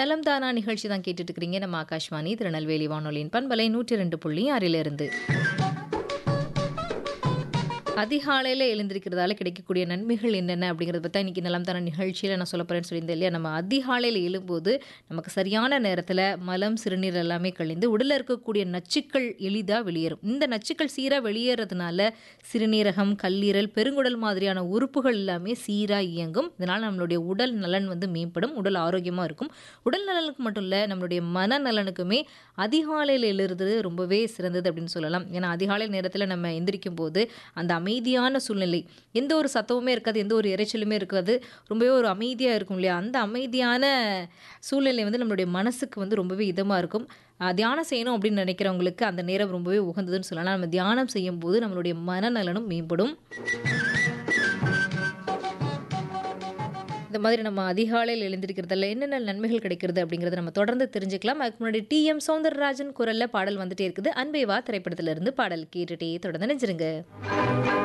நலம் தானா நிகழ்ச்சி தான் கேட்டுட்டு இருக்கிறீங்க நம்ம ஆகாஷ்வாணி திருநெல்வேலி வானொலியின் பண்பலை நூற்றி ரெண்டு புள்ளி ஆறிலிருந்து அதிகாலையில் எழுந்திருக்கிறதால கிடைக்கக்கூடிய நன்மைகள் என்னென்ன அப்படிங்கிறத பற்றி இன்றைக்கி நலம் தான நிகழ்ச்சியில் நான் சொல்ல போகிறேன்னு சொல்லியிருந்தேன் இல்லையா நம்ம அதிகாலையில் எழும்போது நமக்கு சரியான நேரத்தில் மலம் சிறுநீர் எல்லாமே கழிந்து உடலில் இருக்கக்கூடிய நச்சுக்கள் எளிதாக வெளியேறும் இந்த நச்சுக்கள் சீராக வெளியேறதுனால சிறுநீரகம் கல்லீரல் பெருங்குடல் மாதிரியான உறுப்புகள் எல்லாமே சீராக இயங்கும் இதனால் நம்மளுடைய உடல் நலன் வந்து மேம்படும் உடல் ஆரோக்கியமாக இருக்கும் உடல் நலனுக்கு மட்டும் இல்லை நம்மளுடைய மனநலனுக்குமே அதிகாலையில் எழுறது ரொம்பவே சிறந்தது அப்படின்னு சொல்லலாம் ஏன்னா அதிகாலை நேரத்தில் நம்ம எந்திரிக்கும் போது அந்த அமைதியான சூழ்நிலை எந்த ஒரு சத்தமுமே இருக்காது எந்த ஒரு இறைச்சலுமே இருக்காது ரொம்பவே ஒரு அமைதியாக இருக்கும் இல்லையா அந்த அமைதியான சூழ்நிலை வந்து நம்மளுடைய மனசுக்கு வந்து ரொம்பவே இதமாக இருக்கும் அஹ் தியானம் செய்யணும் அப்படின்னு நினைக்கிறவங்களுக்கு அந்த நேரம் ரொம்பவே உகந்ததுன்னு சொல்லலாம் நம்ம தியானம் செய்யும் போது நம்மளுடைய மனநலனும் மேம்படும் இந்த மாதிரி நம்ம அதிகாலையில் எழுந்திருக்கிறதுல என்னென்ன நன்மைகள் கிடைக்கிறது அப்படிங்கிறத நம்ம தொடர்ந்து தெரிஞ்சுக்கலாம் அதுக்கு முன்னாடி டி எம் சௌந்தரராஜன் குரல்ல பாடல் வந்துட்டே இருக்குது அன்பேவா திரைப்படத்திலிருந்து பாடல் கேட்டுட்டே தொடர்ந்து நினைச்சிருங்க